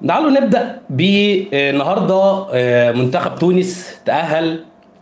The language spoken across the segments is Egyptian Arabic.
تعالوا نبدا بالنهارده آه، منتخب تونس تاهل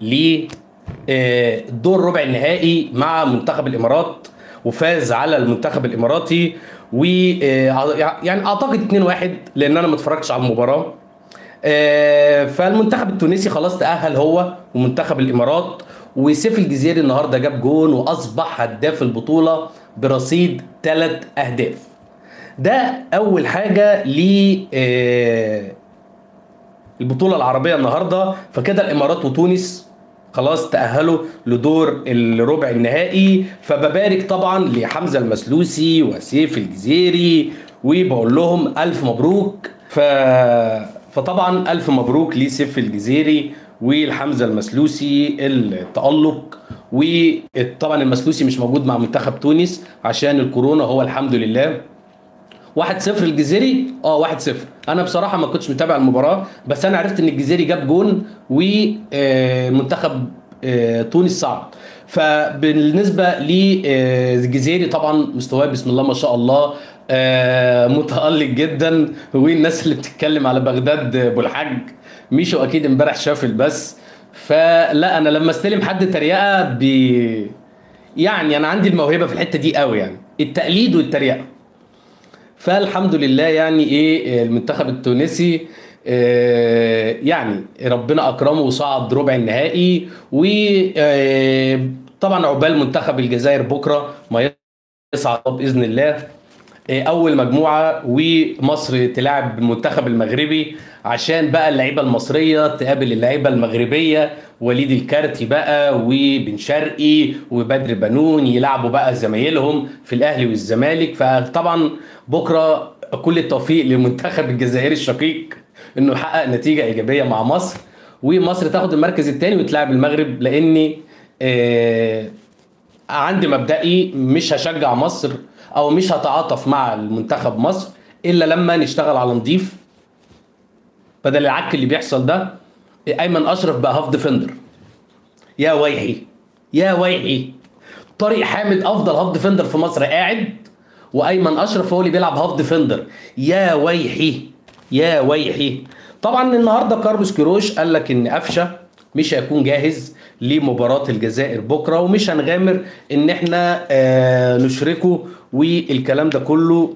للدور ربع النهائي مع منتخب الامارات وفاز على المنتخب الاماراتي و آه، يعني اعتقد 2-1 لان انا ما اتفرجتش على المباراه آه، فالمنتخب التونسي خلاص تاهل هو ومنتخب الامارات وسيف الجزيري النهارده جاب جون واصبح هداف البطوله برصيد ثلاث اهداف ده اول حاجه ل آه، البطوله العربيه النهارده فكده الامارات وتونس خلاص تاهلوا لدور الربع النهائي فببارك طبعا لحمزه المسلوسي وسيف الجزيري وبقول لهم الف مبروك ف فطبعا الف مبروك لسيف الجزيري والحمزه المسلوسي التالق وطبعا المسلوسي مش موجود مع منتخب تونس عشان الكورونا هو الحمد لله 1-0 الجزيري اه 1-0 انا بصراحه ما كنتش متابع المباراه بس انا عرفت ان الجزيري جاب جون ومنتخب تونس صعد فبالنسبه للجزيري طبعا مستواه بسم الله ما شاء الله آه، متالق جدا والناس اللي بتتكلم على بغداد ابو الحاج ميشو اكيد امبارح شاف البث فلا انا لما استلم حد تريقه ب يعني انا عندي الموهبه في الحته دي قوي يعني التقليد والتريقه فالحمد لله يعني ايه المنتخب التونسي آه، يعني ربنا اكرمه وصعد ربع النهائي وطبعا عقبال منتخب الجزائر بكره ما يصعد باذن الله آه، اول مجموعه ومصر تلعب المنتخب المغربي عشان بقى اللعيبه المصريه تقابل اللعيبه المغربيه وليد الكارتي بقى وبن شرقي وبدر بنون يلعبوا بقى زمايلهم في الاهلي والزمالك فطبعا بكره كل التوفيق للمنتخب الجزائري الشقيق انه يحقق نتيجه ايجابيه مع مصر ومصر تاخد المركز الثاني وتلاعب المغرب لاني آه عندي مبدئي مش هشجع مصر او مش هتعاطف مع المنتخب مصر الا لما نشتغل على نضيف بدل العك اللي بيحصل ده ايمن اشرف بقى هاف ديفندر يا ويحي يا ويحي طارق حامد افضل هاف ديفندر في مصر قاعد وايمن اشرف هو اللي بيلعب هاف ديفندر يا ويحي يا ويحي طبعا النهارده كارلوس كيروش قال لك ان قفشه مش هيكون جاهز لمباراة الجزائر بكرة ومش هنغامر ان احنا آه نشركه والكلام ده كله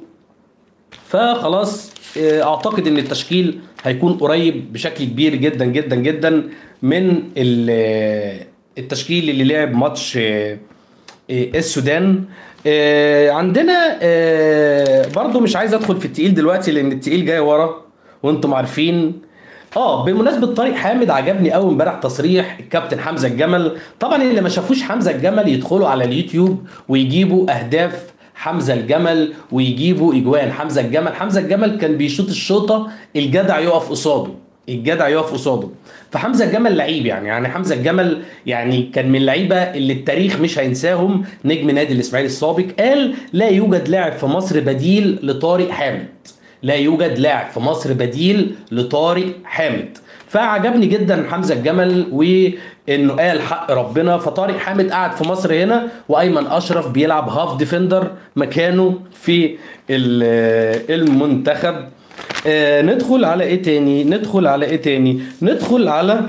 فخلاص آه اعتقد ان التشكيل هيكون قريب بشكل كبير جدا جدا جدا من ال- التشكيل اللي لعب ماتش آه، آه، السودان آه، عندنا آه، برضو مش عايز ادخل في التقيل دلوقتي لان التقيل جاي ورا وانتم عارفين اه بمناسبه طارق حامد عجبني قوي امبارح تصريح الكابتن حمزه الجمل طبعا اللي ما شافوش حمزه الجمل يدخلوا على اليوتيوب ويجيبوا اهداف حمزه الجمل ويجيبوا اجوان حمزه الجمل حمزه الجمل كان بيشوط الشوطه الجدع يقف قصاده الجدع يقف قصاده فحمزه الجمل لعيب يعني يعني حمزه الجمل يعني كان من اللعيبه اللي التاريخ مش هينساهم نجم نادي الاسماعيلي السابق قال لا يوجد لاعب في مصر بديل لطارق حامد لا يوجد لاعب في مصر بديل لطارق حامد فعجبني جدا حمزه الجمل وانه قال حق ربنا فطارق حامد قاعد في مصر هنا وايمن اشرف بيلعب هاف ديفندر مكانه في ال- المنتخب آه، ندخل على ايه تاني ندخل على ايه تاني ندخل على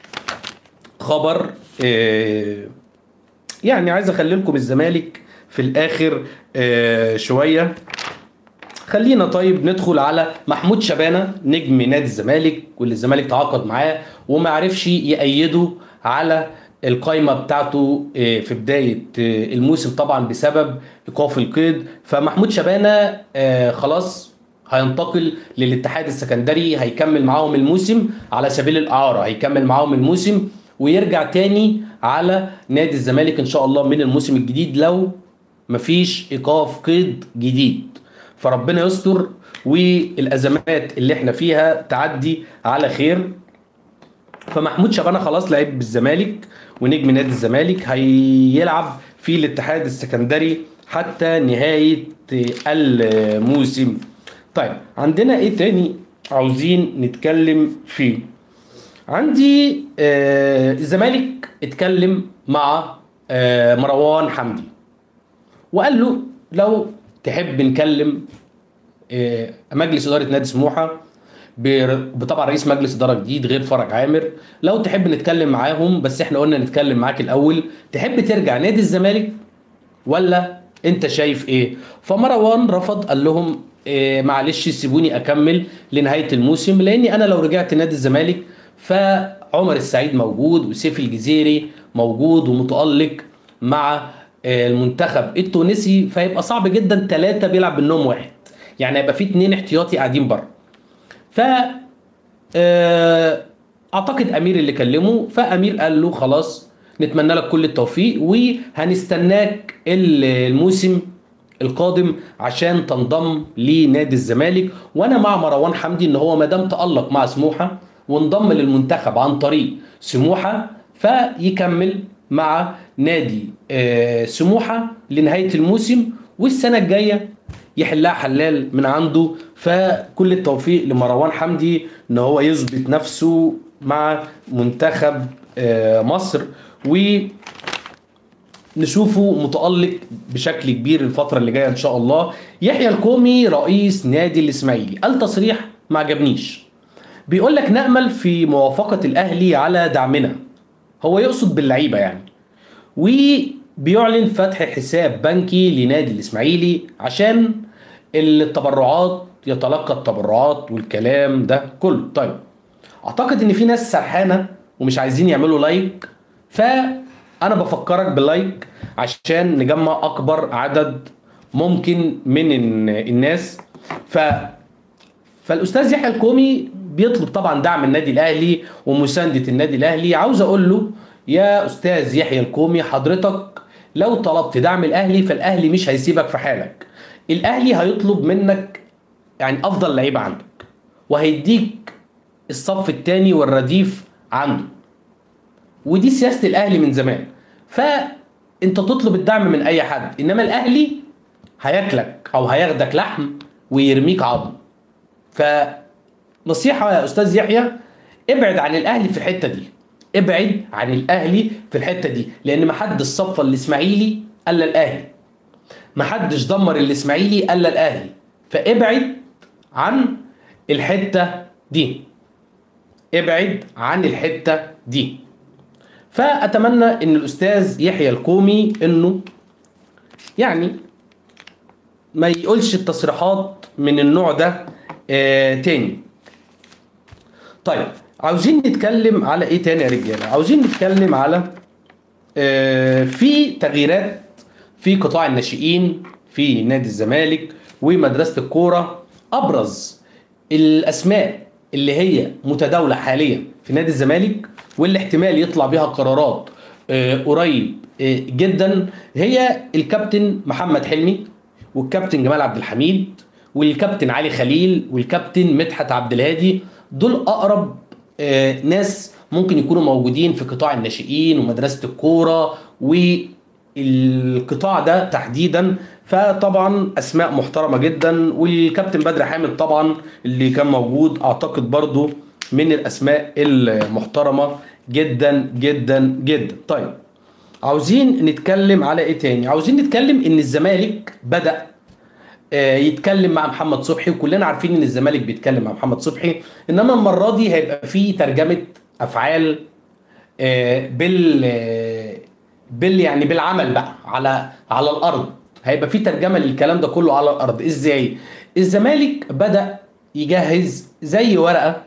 خبر آه، يعني عايز اخلي لكم الزمالك في الاخر آه، شويه خلينا طيب ندخل على محمود شبانه نجم نادي الزمالك واللي الزمالك تعاقد معاه وما عرفش يأيده على القايمه بتاعته آه، في بدايه آه، الموسم طبعا بسبب ايقاف القيد فمحمود شبانه آه، خلاص هينتقل للاتحاد السكندري هيكمل معاهم الموسم على سبيل الاعاره هيكمل معاهم الموسم ويرجع تاني على نادي الزمالك ان شاء الله من الموسم الجديد لو مفيش ايقاف قيد جديد فربنا يستر والازمات اللي احنا فيها تعدي على خير فمحمود شبانه خلاص لعيب بالزمالك ونجم نادي الزمالك هيلعب في الاتحاد السكندري حتى نهايه الموسم طيب عندنا ايه تاني عاوزين نتكلم فيه عندي آه الزمالك اتكلم مع آه مروان حمدي وقال له لو تحب نكلم آه مجلس اداره نادي سموحه ب- بطبعا رئيس مجلس اداره جديد غير فرج عامر لو تحب نتكلم معاهم بس احنا قلنا نتكلم معاك الاول تحب ترجع نادي الزمالك ولا انت شايف ايه فمروان رفض قال لهم إيه معلش سيبوني اكمل لنهايه الموسم لاني انا لو رجعت نادي الزمالك فعمر السعيد موجود وسيف الجزيري موجود ومتالق مع آه، المنتخب التونسي فيبقى صعب جدا ثلاثه بيلعب بالنوم واحد يعني هيبقى في اتنين احتياطي قاعدين بره ف آه، اعتقد امير اللي كلمه فامير قال له خلاص نتمنى لك كل التوفيق وهنستناك ال- الموسم القادم عشان تنضم لنادي الزمالك وانا مع مروان حمدي ان هو ما دام تالق مع سموحه وانضم للمنتخب عن طريق سموحه فيكمل مع نادي آه، سموحه لنهايه الموسم والسنه الجايه يحلها حلال من عنده فكل التوفيق لمروان حمدي ان هو يثبت نفسه مع منتخب آه، مصر ونشوفه متألق بشكل كبير الفترة اللي جاية ان شاء الله يحيى الكومي رئيس نادي الاسماعيلي قال تصريح ما عجبنيش بيقول لك نأمل في موافقة الاهلي على دعمنا هو يقصد باللعيبة يعني وبيعلن فتح حساب بنكي لنادي الاسماعيلي عشان التبرعات يتلقى التبرعات والكلام ده كله طيب اعتقد ان في ناس سرحانه ومش عايزين يعملوا لايك فانا بفكرك باللايك عشان نجمع اكبر عدد ممكن من ال- الناس ف فالاستاذ يحيى الكومي بيطلب طبعا دعم النادي الاهلي ومسانده النادي الاهلي عاوز اقول له يا استاذ يحيى الكومي حضرتك لو طلبت دعم الاهلي فالاهلي مش هيسيبك في حالك الاهلي هيطلب منك يعني افضل لعيبه عندك وهيديك الصف الثاني والرديف عنده ودي سياسه الاهلي من زمان فانت تطلب الدعم من اي حد انما الاهلي هياكلك او هياخدك لحم ويرميك عظم فنصيحه يا استاذ يحيى ابعد عن الاهلي في الحته دي ابعد عن الاهلي في الحته دي لان ما حدش صفى الاسماعيلي الا الاهلي ما حدش دمر الاسماعيلي الا الاهلي فابعد عن الحته دي ابعد عن الحته دي فاتمنى ان الاستاذ يحيى الكومي انه يعني ما يقولش التصريحات من النوع ده آه تاني طيب عاوزين نتكلم على ايه تاني يا رجاله عاوزين نتكلم على آه في تغييرات في قطاع الناشئين في نادي الزمالك ومدرسه الكوره ابرز الاسماء اللي هي متداوله حاليا في نادي الزمالك واللي احتمال يطلع بها قرارات آه، قريب آه، جدا هي الكابتن محمد حلمي والكابتن جمال عبد الحميد والكابتن علي خليل والكابتن مدحت عبد الهادي دول اقرب آه، ناس ممكن يكونوا موجودين في قطاع الناشئين ومدرسه الكوره والقطاع ده تحديدا فطبعا اسماء محترمه جدا والكابتن بدر حامد طبعا اللي كان موجود اعتقد برضو من الاسماء المحترمه جدا جدا جدا طيب عاوزين نتكلم على ايه تاني عاوزين نتكلم ان الزمالك بدا آه، يتكلم مع محمد صبحي وكلنا عارفين ان الزمالك بيتكلم مع محمد صبحي انما المره دي هيبقى في ترجمه افعال آه، بال آه، بال يعني بالعمل بقى على على الارض هيبقى في ترجمه للكلام ده كله على الارض ازاي الزمالك بدا يجهز زي ورقه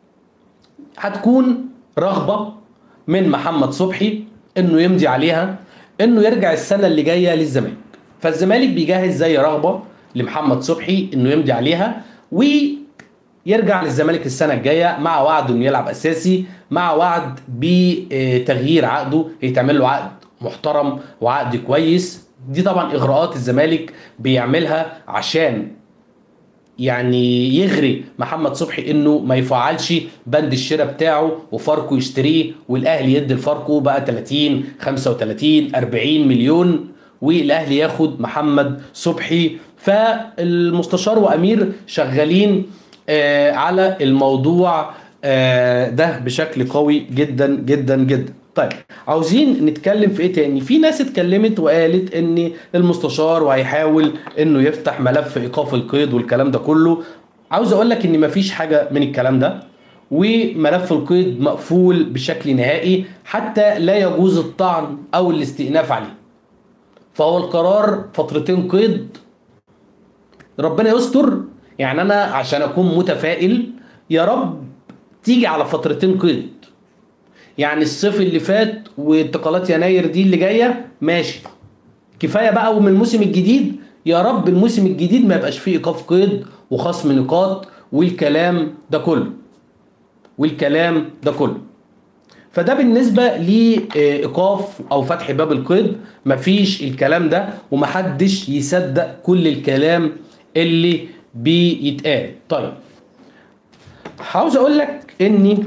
هتكون رغبه من محمد صبحي انه يمضي عليها انه يرجع السنه اللي جايه للزمالك فالزمالك بيجهز زي رغبه لمحمد صبحي انه يمضي عليها ويرجع للزمالك السنه الجايه مع وعد انه يلعب اساسي مع وعد بتغيير عقده يتعمل له عقد محترم وعقد كويس دي طبعا اغراءات الزمالك بيعملها عشان يعني يغري محمد صبحي انه ما يفعلش بند الشراء بتاعه وفاركو يشتريه والاهلي يدي الفاركو بقى 30 35 40 مليون والاهلي ياخد محمد صبحي فالمستشار وامير شغالين آه على الموضوع آه ده بشكل قوي جدا جدا جدا طيب عاوزين نتكلم في ايه تاني في ناس اتكلمت وقالت ان المستشار وهيحاول انه يفتح ملف ايقاف القيد والكلام ده كله عاوز اقول لك ان مفيش حاجه من الكلام ده وملف القيد مقفول بشكل نهائي حتى لا يجوز الطعن او الاستئناف عليه فهو القرار فترتين قيد ربنا يستر يعني انا عشان اكون متفائل يا رب تيجي على فترتين قيد يعني الصيف اللي فات وانتقالات يناير دي اللي جايه ماشي كفايه بقى ومن الموسم الجديد يا رب الموسم الجديد ما يبقاش فيه ايقاف قيد وخصم نقاط والكلام ده كله والكلام ده كله فده بالنسبه لايقاف او فتح باب القيد مفيش الكلام ده ومحدش يصدق كل الكلام اللي بيتقال طيب عاوز اقول لك اني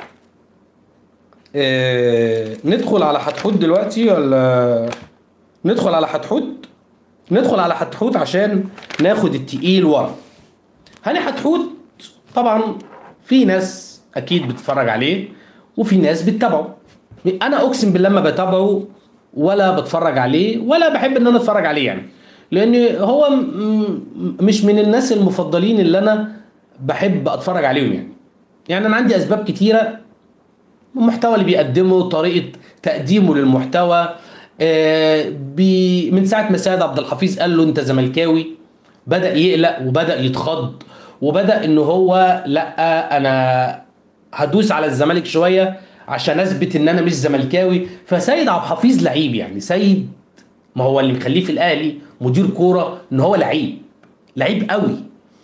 آه ندخل على حتحوت دلوقتي ولا ندخل على حتحوت ندخل على حتحوت عشان ناخد التقيل ورا هاني حتحوت طبعا في ناس اكيد بتتفرج عليه وفي ناس بتتابعه انا اقسم بالله ما بتابعه ولا بتفرج عليه ولا بحب ان انا اتفرج عليه يعني لان هو م- مش من الناس المفضلين اللي انا بحب اتفرج عليهم يعني يعني انا عندي اسباب كتيره المحتوى اللي بيقدمه طريقه تقديمه للمحتوى آه، بي- من ساعه ما سيد عبد الحفيظ قال له انت زملكاوي بدا يقلق وبدا يتخض وبدا ان هو لا انا هدوس على الزمالك شويه عشان اثبت ان انا مش زملكاوي فسيد عبد الحفيظ لعيب يعني سيد ما هو اللي مخليه في الاهلي مدير كوره ان هو لعيب لعيب قوي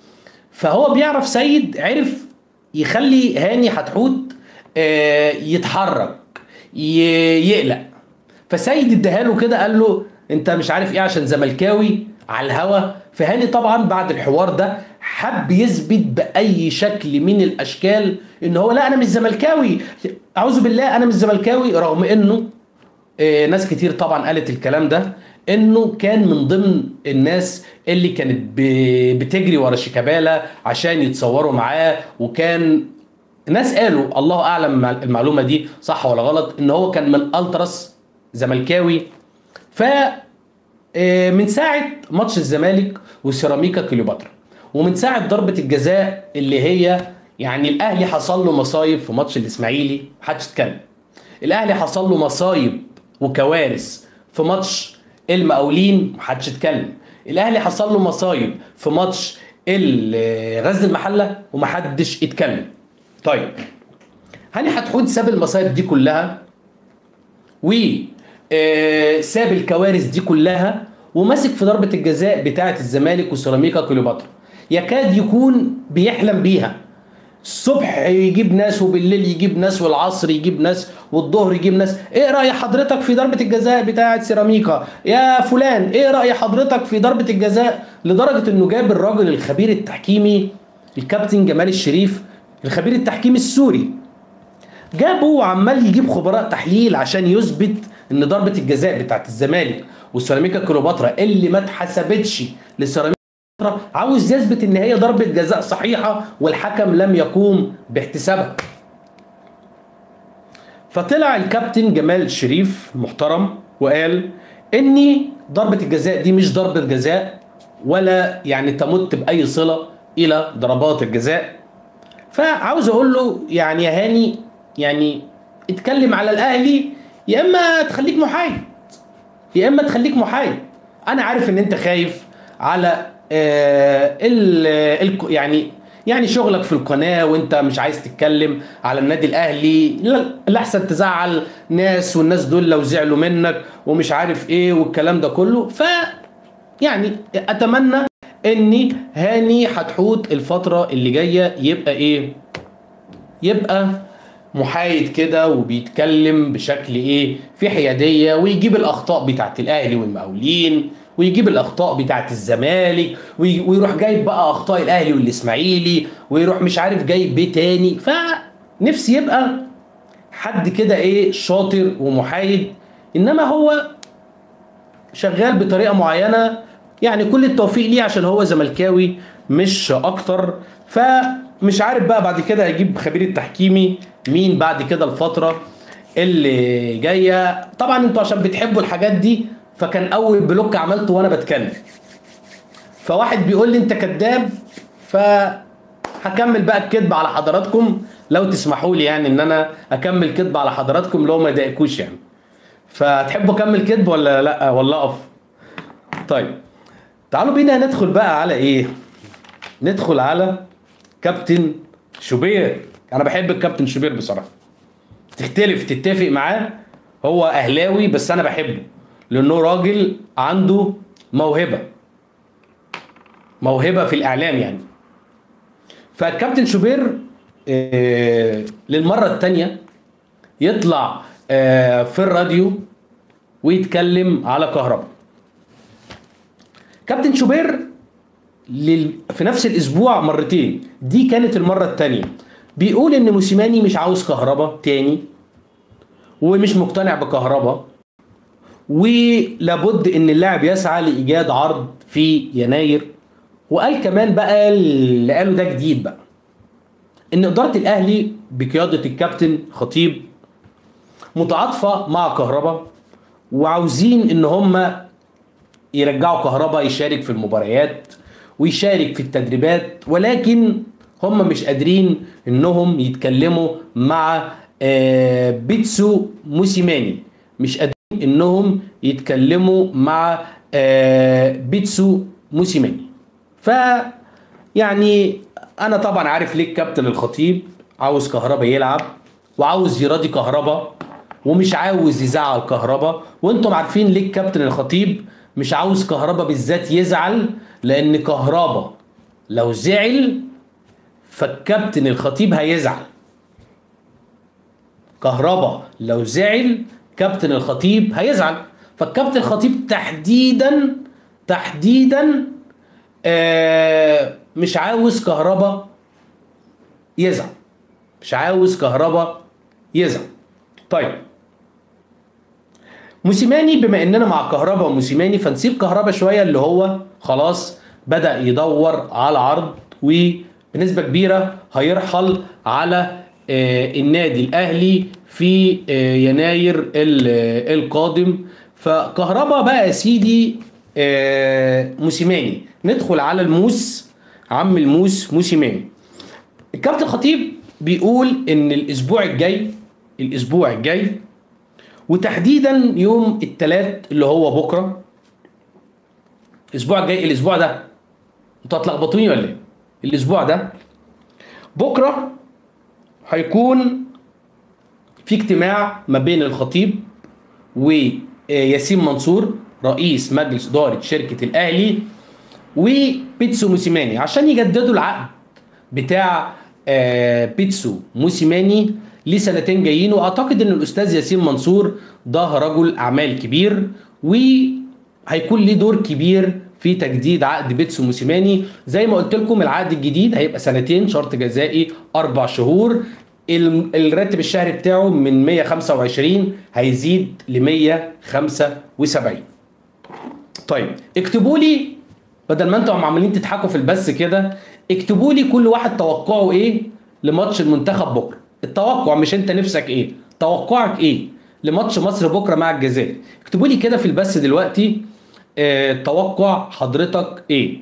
فهو بيعرف سيد عرف يخلي هاني حتحوت آه، يتحرك ي- يقلق فسيد اداها كده قال له انت مش عارف ايه عشان زملكاوي على الهوا فهاني طبعا بعد الحوار ده حب يثبت باي شكل من الاشكال ان هو لا انا مش زملكاوي اعوذ بالله انا مش زملكاوي رغم انه آه، ناس كتير طبعا قالت الكلام ده انه كان من ضمن الناس اللي كانت ب- بتجري ورا شيكابالا عشان يتصوروا معاه وكان ناس قالوا الله اعلم مع- المعلومه دي صح ولا غلط ان هو كان من التراس زملكاوي ف آه، من ساعه ماتش الزمالك وسيراميكا كليوباترا ومن ساعه ضربه الجزاء اللي هي يعني الاهلي حصل له مصايب في ماتش الاسماعيلي محدش اتكلم الاهلي حصل له مصايب وكوارث في ماتش المقاولين محدش اتكلم الاهلي حصل له مصايب في ماتش ال- غزل المحله ومحدش اتكلم طيب هاني حتحوت ساب المصايب دي كلها و آه، ساب الكوارث دي كلها وماسك في ضربة الجزاء بتاعة الزمالك وسيراميكا كليوباترا يكاد يكون بيحلم بيها الصبح يجيب ناس وبالليل يجيب ناس والعصر يجيب ناس والظهر يجيب ناس ايه رأي حضرتك في ضربة الجزاء بتاعة سيراميكا يا فلان ايه رأي حضرتك في ضربة الجزاء لدرجة انه جاب الراجل الخبير التحكيمي الكابتن جمال الشريف الخبير التحكيمي السوري جابه وعمال يجيب خبراء تحليل عشان يثبت ان ضربه الجزاء بتاعت الزمالك والسيراميكا كليوباترا اللي ما اتحسبتش لسيراميكا كليوباترا عاوز يثبت ان هي ضربه جزاء صحيحه والحكم لم يقوم باحتسابها فطلع الكابتن جمال الشريف محترم وقال اني ضربه الجزاء دي مش ضربه جزاء ولا يعني تمت باي صله الى ضربات الجزاء فعاوز اقول له يعني يا هاني يعني اتكلم على الاهلي يا اما تخليك محايد يا اما تخليك محايد انا عارف ان انت خايف على آه ال ال يعني يعني شغلك في القناه وانت مش عايز تتكلم على النادي الاهلي لا الاحسن تزعل ناس والناس دول لو زعلوا منك ومش عارف ايه والكلام ده كله ف يعني اتمنى اني هاني حتحوت الفتره اللي جايه يبقى ايه يبقى محايد كده وبيتكلم بشكل ايه في حياديه ويجيب الاخطاء بتاعت الاهلي والمقاولين ويجيب الاخطاء بتاعت الزمالك وي- ويروح جايب بقى اخطاء الاهلي والاسماعيلي ويروح مش عارف جايب بيه تاني فنفسي يبقى حد كده ايه شاطر ومحايد انما هو شغال بطريقه معينه يعني كل التوفيق ليه عشان هو زملكاوي مش اكتر فمش عارف بقى بعد كده هيجيب خبير التحكيمي مين بعد كده الفتره اللي جايه طبعا انتوا عشان بتحبوا الحاجات دي فكان اول بلوك عملته وانا بتكلم فواحد بيقول لي انت كذاب ف هكمل بقى الكذب على حضراتكم لو تسمحوا لي يعني ان انا اكمل كذب على حضراتكم لو ما يضايقكوش يعني فتحبوا اكمل كذب ولا لا ولا اقف طيب تعالوا بينا ندخل بقى على ايه ندخل على كابتن شوبير انا بحب الكابتن شوبير بصراحه تختلف تتفق معاه هو اهلاوي بس انا بحبه لانه راجل عنده موهبه موهبه في الاعلام يعني فالكابتن شوبير آه للمره الثانيه يطلع آه في الراديو ويتكلم على كهرباء كابتن شوبير لل... في نفس الاسبوع مرتين دي كانت المره الثانيه بيقول ان موسيماني مش عاوز كهرباء تاني ومش مقتنع بكهرباء ولابد ان اللاعب يسعى لايجاد عرض في يناير وقال كمان بقى اللي قاله ده جديد بقى ان اداره الاهلي بقياده الكابتن خطيب متعاطفه مع كهرباء وعاوزين ان هم يرجعوا كهرباء يشارك في المباريات ويشارك في التدريبات ولكن هم مش قادرين انهم يتكلموا مع بيتسو موسيماني مش قادرين انهم يتكلموا مع بيتسو موسيماني ف يعني انا طبعا عارف ليه الكابتن الخطيب عاوز كهربا يلعب وعاوز يراضي كهربا ومش عاوز يزعل كهربا وانتم عارفين ليه الكابتن الخطيب مش عاوز كهربا بالذات يزعل لان كهربا لو زعل فالكابتن الخطيب هيزعل كهربا لو زعل كابتن الخطيب هيزعل فالكابتن الخطيب تحديدا تحديدا آه مش عاوز كهربا يزعل مش عاوز كهربا يزعل طيب موسيماني بما اننا مع كهربا وموسيماني فنسيب كهربا شويه اللي هو خلاص بدا يدور على عرض وبنسبه كبيره هيرحل على آه النادي الاهلي في آه يناير القادم فكهربا بقى يا سيدي آه موسيماني ندخل على الموس عم الموس موسيماني الكابتن خطيب بيقول ان الاسبوع الجاي الاسبوع الجاي وتحديدا يوم الثلاث اللي هو بكره الاسبوع الجاي الاسبوع ده انتوا هتلخبطوني ولا ايه الاسبوع ده بكره هيكون في اجتماع ما بين الخطيب وياسين منصور رئيس مجلس اداره شركه الاهلي وبيتسو موسيماني عشان يجددوا العقد بتاع بيتسو موسيماني لسنتين جايين واعتقد ان الاستاذ ياسين منصور ده رجل اعمال كبير وهيكون ليه دور كبير في تجديد عقد بيتسو موسيماني زي ما قلت لكم العقد الجديد هيبقى سنتين شرط جزائي اربع شهور الراتب الشهري بتاعه من 125 هيزيد ل 175 طيب اكتبوا لي بدل ما انتم عمالين تضحكوا في البث كده اكتبوا لي كل واحد توقعه ايه لماتش المنتخب بكره التوقع مش انت نفسك ايه توقعك ايه لماتش مصر بكره مع الجزائر اكتبوا لي كده في البث دلوقتي اه توقع حضرتك ايه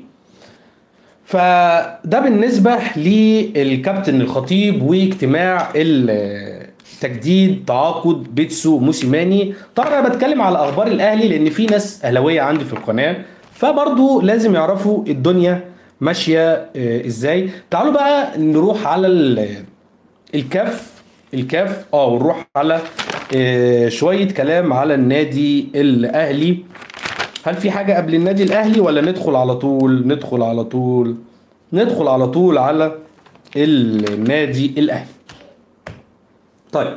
فده بالنسبة للكابتن الخطيب واجتماع تجديد تعاقد بيتسو موسيماني طبعا انا بتكلم على اخبار الاهلي لان في ناس اهلاويه عندي في القناه فبرضو لازم يعرفوا الدنيا ماشيه ازاي تعالوا بقى نروح على الكاف الكاف اه ونروح على شويه كلام على النادي الاهلي هل في حاجه قبل النادي الاهلي ولا ندخل على طول ندخل على طول ندخل على طول على النادي الاهلي طيب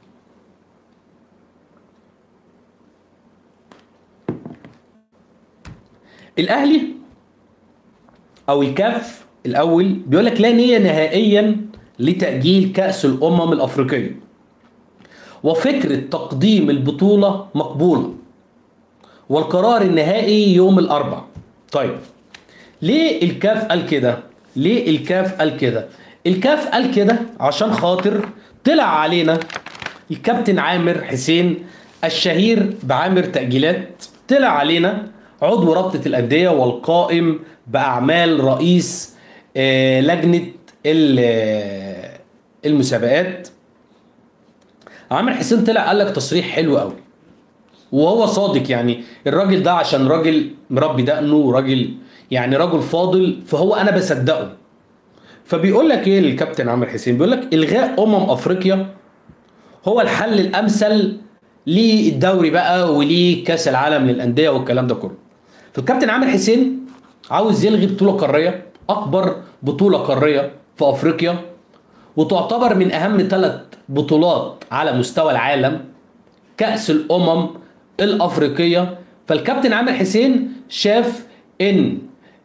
الاهلي او الكاف الاول بيقول لك لا نيه نهائيا لتاجيل كاس الامم الافريقيه وفكره تقديم البطوله مقبوله والقرار النهائي يوم الاربع طيب ليه الكاف قال كده ليه الكاف قال كده الكاف قال كده عشان خاطر طلع علينا الكابتن عامر حسين الشهير بعامر تأجيلات طلع علينا عضو رابطة الأندية والقائم بأعمال رئيس لجنة ال- المسابقات عامر حسين طلع قال لك تصريح حلو قوي وهو صادق يعني الراجل ده عشان راجل مربي دقنه وراجل يعني راجل فاضل فهو انا بصدقه فبيقول لك ايه الكابتن عامر حسين بيقول لك الغاء امم افريقيا هو الحل الامثل للدوري بقى وليه كاس العالم للانديه والكلام ده كله فالكابتن عامر حسين عاوز يلغي بطوله قاريه اكبر بطوله قاريه في افريقيا وتعتبر من اهم ثلاث بطولات على مستوى العالم كاس الامم الافريقيه فالكابتن عامر حسين شاف ان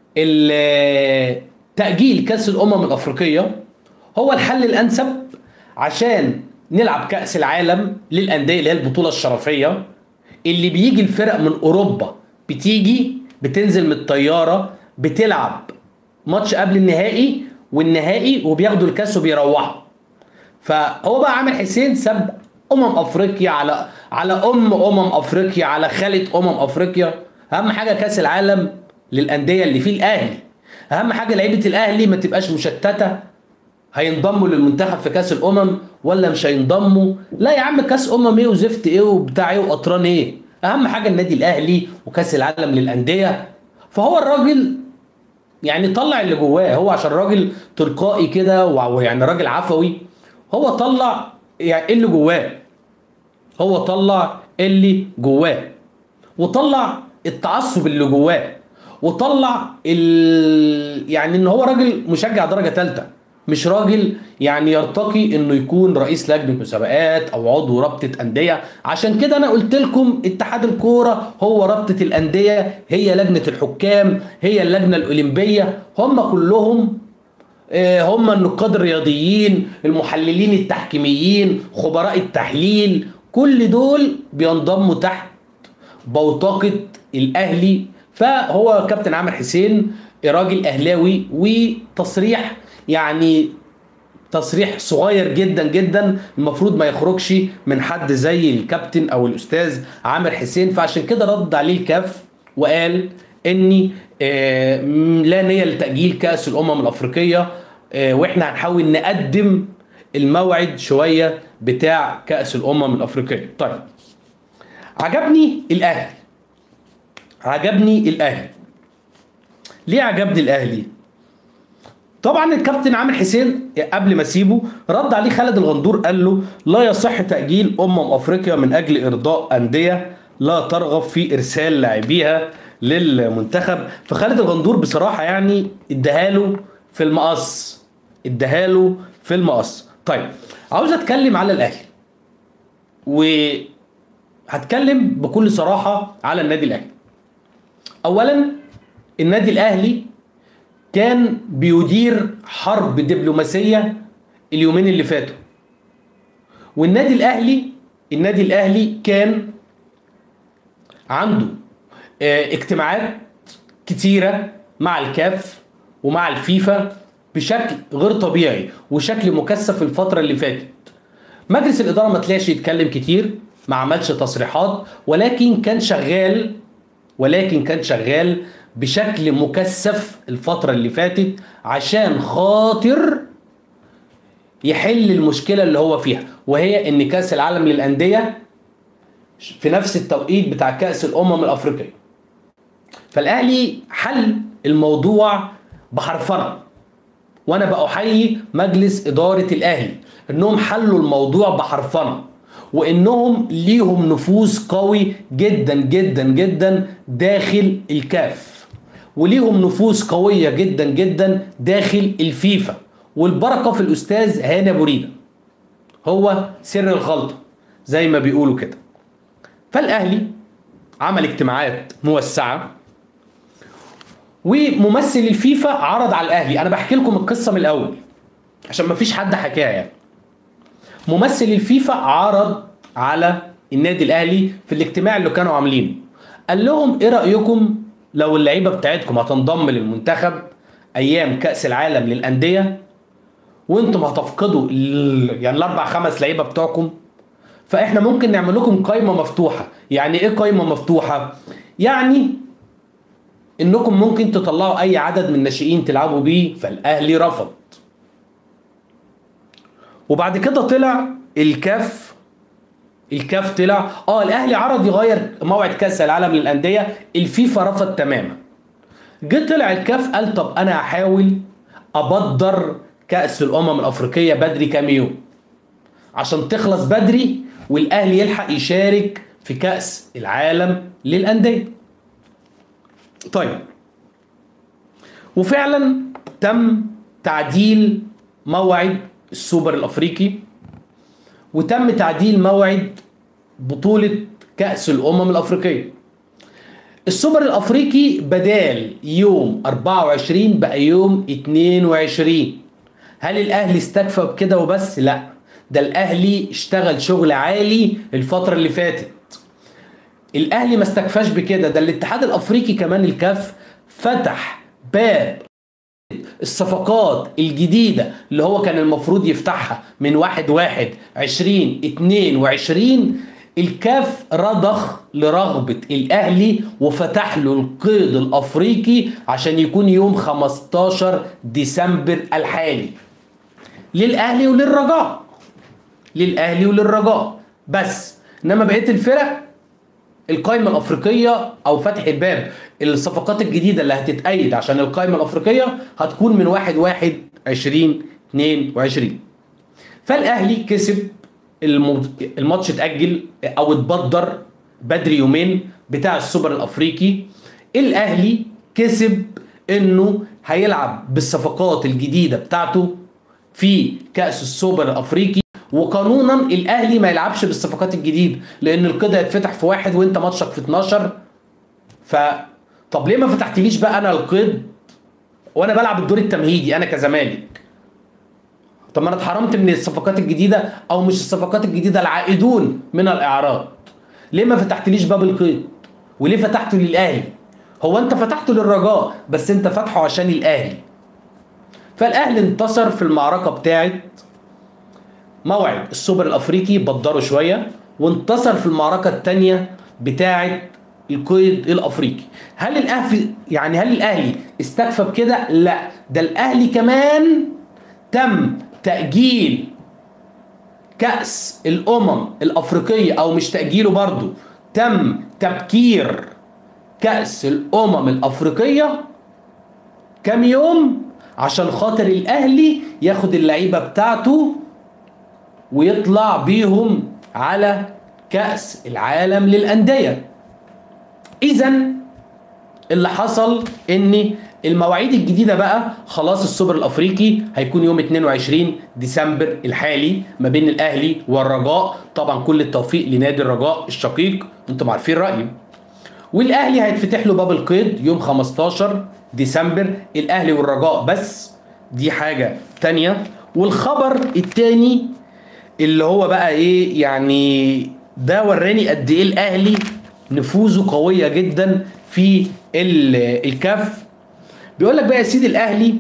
ال- تاجيل كاس الامم الافريقيه هو الحل الانسب عشان نلعب كاس العالم للانديه اللي هي البطوله الشرفيه اللي بيجي الفرق من اوروبا بتيجي بتنزل من الطياره بتلعب ماتش قبل النهائي والنهائي وبياخدوا الكاس وبيروحوا فهو بقى عامر حسين ساب امم افريقيا على على ام امم افريقيا على خاله امم افريقيا اهم حاجه كاس العالم للانديه اللي فيه الاهلي اهم حاجه لعيبه الاهلي ما تبقاش مشتته هينضموا للمنتخب في كاس الامم ولا مش هينضموا لا يا عم كاس امم ايه وزفت ايه وبتاع ايه وقطران ايه اهم حاجه النادي الاهلي وكاس العالم للانديه فهو الراجل يعني طلع اللي جواه هو عشان راجل تلقائي كده ويعني راجل عفوي هو طلع يعني اللي جواه هو طلع اللي جواه وطلع التعصب اللي جواه وطلع ال... يعني ان هو راجل مشجع درجه ثالثه مش راجل يعني يرتقي انه يكون رئيس لجنه مسابقات او عضو رابطه انديه عشان كده انا قلت لكم اتحاد الكوره هو رابطه الانديه هي لجنه الحكام هي اللجنه الاولمبيه هم كلهم آه، هم النقاد الرياضيين المحللين التحكيميين خبراء التحليل كل دول بينضموا تحت بوتقة الأهلي فهو كابتن عامر حسين راجل أهلاوي وتصريح يعني تصريح صغير جدا جدا المفروض ما يخرجش من حد زي الكابتن او الاستاذ عامر حسين فعشان كده رد عليه الكاف وقال اني آه، م- لا نيه لتاجيل كاس الامم الافريقيه آه، واحنا هنحاول نقدم الموعد شويه بتاع كاس الامم الافريقيه طيب عجبني الاهلي عجبني الاهلي ليه عجبني الاهلي طبعا الكابتن عامر حسين قبل ما اسيبه رد عليه خالد الغندور قال له لا يصح تاجيل امم افريقيا من اجل ارضاء انديه لا ترغب في ارسال لاعبيها للمنتخب فخالد الغندور بصراحه يعني اداها في المقص اداها في المقص طيب عاوز اتكلم على الاهلي وهتكلم بكل صراحه على النادي الاهلي اولا النادي الاهلي كان بيدير حرب دبلوماسيه اليومين اللي فاتوا والنادي الاهلي النادي الاهلي كان عنده آه، اجتماعات كتيره مع الكاف ومع الفيفا بشكل غير طبيعي وشكل مكثف الفتره اللي فاتت مجلس الاداره ما طلعش يتكلم كتير ما عملش تصريحات ولكن كان شغال ولكن كان شغال بشكل مكثف الفترة اللي فاتت عشان خاطر يحل المشكلة اللي هو فيها وهي ان كأس العالم للأندية في نفس التوقيت بتاع كأس الأمم الأفريقية فالأهلي حل الموضوع بحرفنة وانا بأحيي مجلس إدارة الأهلي انهم حلوا الموضوع بحرفنة وانهم ليهم نفوذ قوي جدا جدا جدا داخل الكاف وليهم نفوذ قوية جدا جدا داخل الفيفا والبركة في الأستاذ هاني أبو ريدة هو سر الخلطة زي ما بيقولوا كده فالأهلي عمل اجتماعات موسعة وممثل الفيفا عرض على الأهلي أنا بحكي لكم القصة من الأول عشان ما فيش حد حكاها يعني ممثل الفيفا عرض على النادي الاهلي في الاجتماع اللي كانوا عاملينه قال لهم ايه رايكم لو اللعيبه بتاعتكم هتنضم للمنتخب ايام كاس العالم للانديه وانتم هتفقدوا ال- يعني الاربع خمس لعيبه بتوعكم فاحنا ممكن نعمل لكم قائمه مفتوحه يعني ايه قائمه مفتوحه يعني انكم ممكن تطلعوا اي عدد من الناشئين تلعبوا بيه فالاهلي رفض وبعد كده طلع الكاف الكاف طلع اه الاهلي عرض يغير موعد كاس العالم للانديه الفيفا رفض تماما جه طلع الكاف قال طب انا هحاول ابدر كاس الامم الافريقيه بدري كام يوم عشان تخلص بدري والاهلي يلحق يشارك في كاس العالم للانديه طيب وفعلا تم تعديل موعد السوبر الافريقي وتم تعديل موعد بطولة كأس الأمم الأفريقية السوبر الأفريقي بدال يوم 24 بقى يوم 22 هل الأهلي استكفى بكده وبس؟ لا ده الأهلي اشتغل شغل عالي الفترة اللي فاتت الأهلي ما استكفاش بكده ده الاتحاد الأفريقي كمان الكاف فتح باب الصفقات الجديدة اللي هو كان المفروض يفتحها من واحد واحد عشرين اتنين وعشرين الكاف رضخ لرغبة الأهلي وفتح له القيد الأفريقي عشان يكون يوم 15 ديسمبر الحالي للأهلي وللرجاء للأهلي وللرجاء بس إنما بقية الفرق القائمة الأفريقية أو فتح الباب الصفقات الجديدة اللي هتتأيد عشان القائمة الأفريقية هتكون من واحد واحد عشرين اتنين وعشرين فالأهلي كسب الماتش اتأجل أو اتبدر بدري يومين بتاع السوبر الأفريقي الأهلي كسب إنه هيلعب بالصفقات الجديدة بتاعته في كأس السوبر الأفريقي وقانونا الاهلي ما يلعبش بالصفقات الجديده لان القيد هيتفتح في واحد وانت ماتشك في 12 ف طب ليه ما فتحتليش بقى انا القيد وانا بلعب الدور التمهيدي انا كزمالك طب ما انا اتحرمت من الصفقات الجديده او مش الصفقات الجديده العائدون من الاعراض ليه ما فتحتليش باب القيد وليه فتحته للاهلي هو انت فتحته للرجاء بس انت فاتحه عشان الاهلي فالاهلي انتصر في المعركه بتاعت موعد السوبر الافريقي بدره شويه وانتصر في المعركه الثانيه بتاعه القيد الافريقي هل الاهلي يعني هل الاهلي استكفى بكده لا ده الاهلي كمان تم تاجيل كاس الامم الافريقيه او مش تاجيله برضه تم تبكير كاس الامم الافريقيه كام يوم عشان خاطر الاهلي ياخد اللعيبه بتاعته ويطلع بيهم على كأس العالم للأندية إذا اللي حصل إن المواعيد الجديدة بقى خلاص السوبر الأفريقي هيكون يوم 22 ديسمبر الحالي ما بين الأهلي والرجاء طبعا كل التوفيق لنادي الرجاء الشقيق انتم عارفين رأيي والأهلي هيتفتح له باب القيد يوم 15 ديسمبر الأهلي والرجاء بس دي حاجة تانية والخبر التاني اللي هو بقى ايه يعني ده وراني قد ايه الاهلي نفوذه قويه جدا في الكاف بيقول لك بقى يا سيدي الاهلي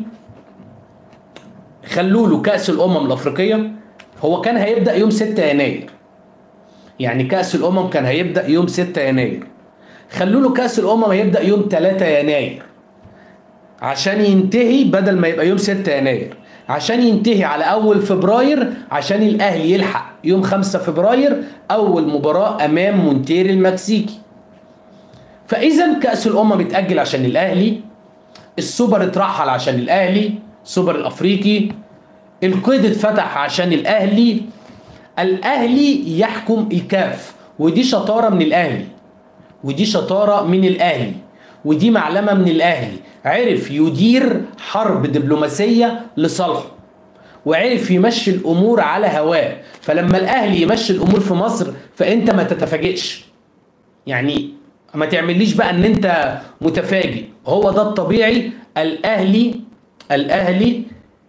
خلوا له كاس الامم الافريقيه هو كان هيبدا يوم 6 يناير يعني كاس الامم كان هيبدا يوم 6 يناير خلوا له كاس الامم هيبدا يوم 3 يناير عشان ينتهي بدل ما يبقى يوم 6 يناير عشان ينتهي على اول فبراير عشان الاهلي يلحق يوم 5 فبراير اول مباراه امام مونتير المكسيكي فاذا كاس الامم اتاجل عشان الاهلي السوبر اترحل عشان الاهلي السوبر الافريقي القيد اتفتح عشان الاهلي الاهلي يحكم الكاف ودي شطاره من الاهلي ودي شطاره من الاهلي ودي معلمه من الاهلي عرف يدير حرب دبلوماسيه لصالحه وعرف يمشي الامور على هواه فلما الاهلي يمشي الامور في مصر فانت ما تتفاجئش يعني ما تعمليش بقى ان انت متفاجئ هو ده الطبيعي الاهلي الاهلي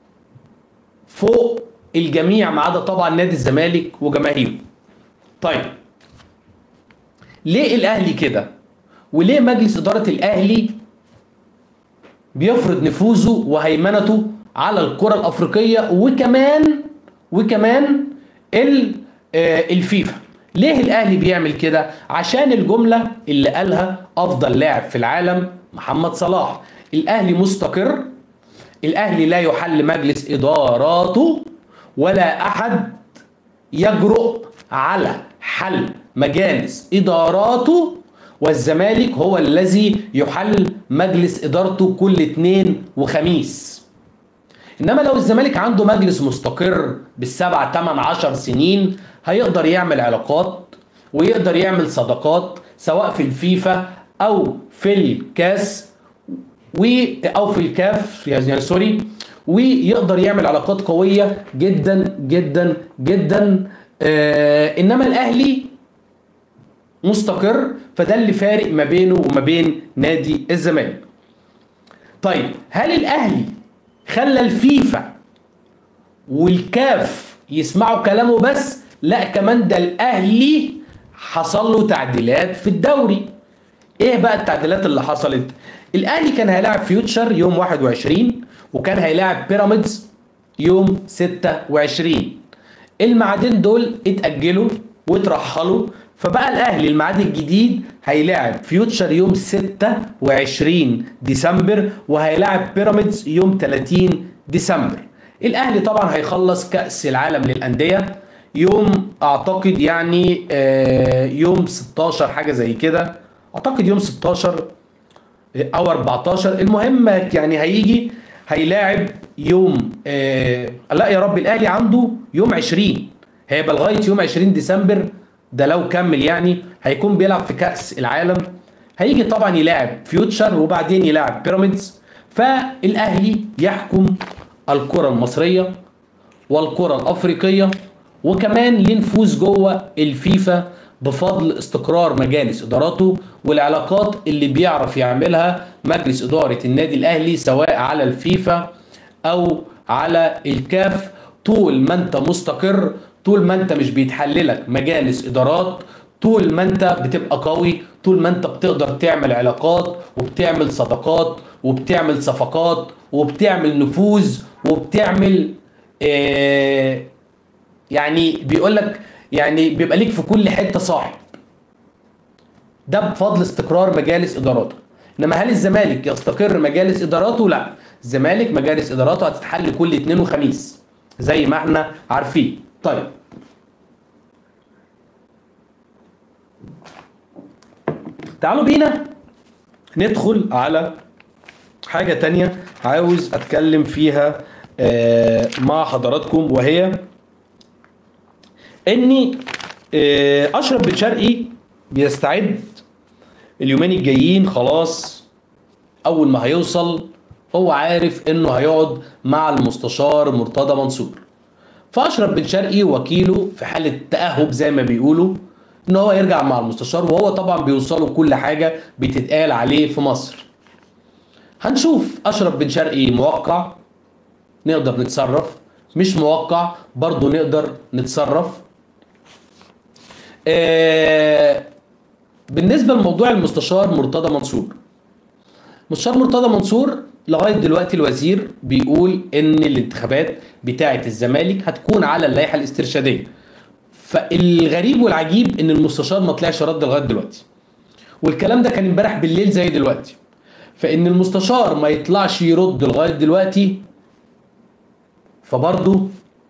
فوق الجميع ما عدا طبعا نادي الزمالك وجماهيره طيب ليه الاهلي كده وليه مجلس اداره الاهلي بيفرض نفوذه وهيمنته على الكره الافريقيه وكمان وكمان الفيفا ليه الاهلي بيعمل كده عشان الجمله اللي قالها افضل لاعب في العالم محمد صلاح الاهلي مستقر الاهلي لا يحل مجلس اداراته ولا احد يجرؤ على حل مجالس اداراته والزمالك هو الذي يحل مجلس ادارته كل اثنين وخميس انما لو الزمالك عنده مجلس مستقر بالسبع ثمان عشر سنين هيقدر يعمل علاقات ويقدر يعمل صداقات سواء في الفيفا او في الكاس و او في الكاف يعني سوري ويقدر يعمل علاقات قويه جدا جدا جدا آه انما الاهلي مستقر فده اللي فارق ما بينه وما بين نادي الزمالك طيب هل الاهلي خلى الفيفا والكاف يسمعوا كلامه بس لا كمان ده الاهلي حصل له تعديلات في الدوري ايه بقى التعديلات اللي حصلت الاهلي كان هيلاعب فيوتشر يوم 21 وكان هيلاعب بيراميدز يوم 26 الميعادين دول اتاجلوا واترحلوا فبقى الاهلي الميعاد الجديد هيلاعب فيوتشر يوم 26 ديسمبر وهيلاعب بيراميدز يوم 30 ديسمبر الاهلي طبعا هيخلص كاس العالم للانديه يوم اعتقد يعني آه، يوم 16 حاجه زي كده اعتقد يوم 16 او 14 المهم يعني هيجي هيلاعب يوم آه لا يا رب الاهلي عنده يوم 20 هيبقى لغايه يوم 20 ديسمبر ده لو كمل يعني هيكون بيلعب في كاس العالم هيجي طبعا يلاعب فيوتشر وبعدين يلاعب بيراميدز فالاهلي يحكم الكره المصريه والكره الافريقيه وكمان ليه نفوذ جوه الفيفا بفضل استقرار مجالس اداراته والعلاقات اللي بيعرف يعملها مجلس اداره النادي الاهلي سواء على الفيفا او على الكاف طول ما انت مستقر طول ما انت مش بيتحللك مجالس ادارات طول ما انت بتبقى قوي طول ما انت بتقدر تعمل علاقات وبتعمل صداقات وبتعمل صفقات وبتعمل نفوذ وبتعمل آه يعني بيقول لك يعني بيبقى ليك في كل حته صاحب ده بفضل استقرار مجالس اداراته انما هل الزمالك يستقر مجالس اداراته لا الزمالك مجالس اداراته هتتحل كل اثنين وخميس زي ما احنا عارفين طيب تعالوا بينا ندخل على حاجة تانية عاوز اتكلم فيها آه، مع حضراتكم وهي اني آه، اشرف بن شرقي بيستعد اليومين الجايين خلاص اول ما هيوصل هو عارف انه هيقعد مع المستشار مرتضى منصور فاشرف بن شرقي وكيله في حاله تاهب زي ما بيقولوا ان هو يرجع مع المستشار وهو طبعا بيوصله كل حاجه بتتقال عليه في مصر هنشوف اشرف بن شرقي موقع نقدر نتصرف مش موقع برضه نقدر نتصرف آه بالنسبه لموضوع المستشار مرتضى منصور مستشار مرتضى منصور لغايه دلوقتي الوزير بيقول ان الانتخابات بتاعه الزمالك هتكون على اللائحه الاسترشاديه فالغريب والعجيب ان المستشار ما طلعش رد لغايه دلوقتي والكلام ده كان امبارح بالليل زي دلوقتي فان المستشار ما يطلعش يرد لغايه دلوقتي فبرضه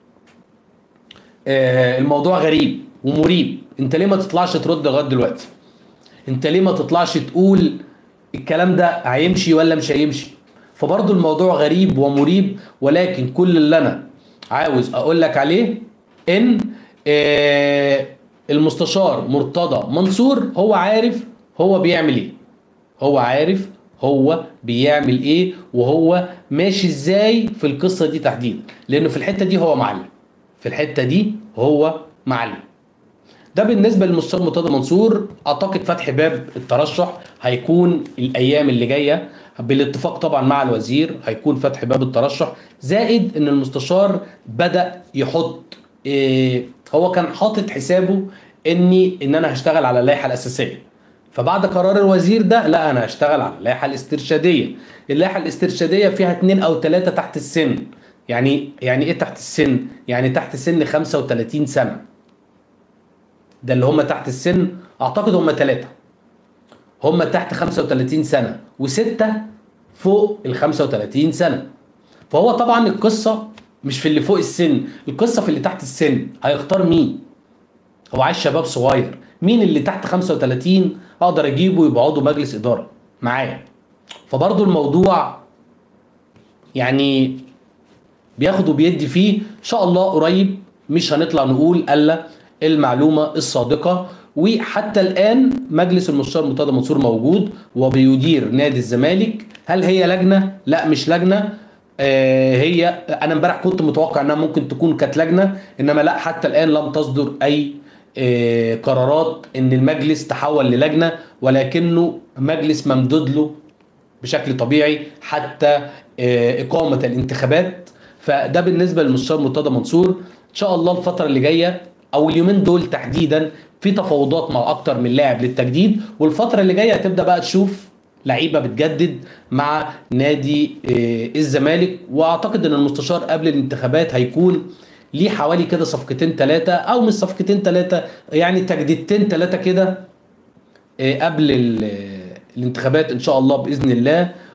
آه الموضوع غريب ومريب انت ليه ما تطلعش ترد لغايه دلوقتي انت ليه ما تطلعش تقول الكلام ده هيمشي ولا مش هيمشي فبرضه الموضوع غريب ومريب ولكن كل اللي انا عاوز اقول لك عليه ان آه المستشار مرتضى منصور هو عارف هو بيعمل ايه هو عارف هو بيعمل ايه وهو ماشي ازاي في القصه دي تحديدا لانه في الحته دي هو معلم في الحته دي هو معلم ده بالنسبه للمستشار مرتضى منصور اعتقد فتح باب الترشح هيكون الايام اللي جايه بالاتفاق طبعا مع الوزير هيكون فتح باب الترشح زائد ان المستشار بدا يحط إيه هو كان حاطط حسابه اني ان انا هشتغل على اللائحه الاساسيه فبعد قرار الوزير ده لا انا هشتغل على اللائحه الاسترشاديه اللائحه الاسترشاديه فيها اتنين او ثلاثه تحت السن يعني يعني ايه تحت السن يعني تحت سن 35 سنه ده اللي هم تحت السن اعتقد هم ثلاثه هم تحت 35 سنه وسته فوق ال 35 سنه فهو طبعا القصه مش في اللي فوق السن القصه في اللي تحت السن هيختار مين هو عايز شباب صغير مين اللي تحت 35 اقدر اجيبه يبقى عضو مجلس اداره معايا فبرضه الموضوع يعني بياخد وبيدي فيه ان شاء الله قريب مش هنطلع نقول الا المعلومه الصادقه وحتى الان مجلس المستشار مرتضى منصور موجود وبيدير نادي الزمالك هل هي لجنه لا مش لجنه آه هي انا امبارح كنت متوقع انها ممكن تكون كانت لجنه انما لا حتى الان لم تصدر اي آه قرارات ان المجلس تحول للجنه ولكنه مجلس ممدود له بشكل طبيعي حتى آه اقامه الانتخابات فده بالنسبه للمستشار مرتضى منصور ان شاء الله الفتره اللي جايه او اليومين دول تحديدا في تفاوضات مع اكتر من لاعب للتجديد والفتره اللي جايه هتبدا بقى تشوف لعيبه بتجدد مع نادي الزمالك واعتقد ان المستشار قبل الانتخابات هيكون ليه حوالي كده صفقتين ثلاثه او مش صفقتين ثلاثه يعني تجديدتين ثلاثه كده قبل الانتخابات ان شاء الله باذن الله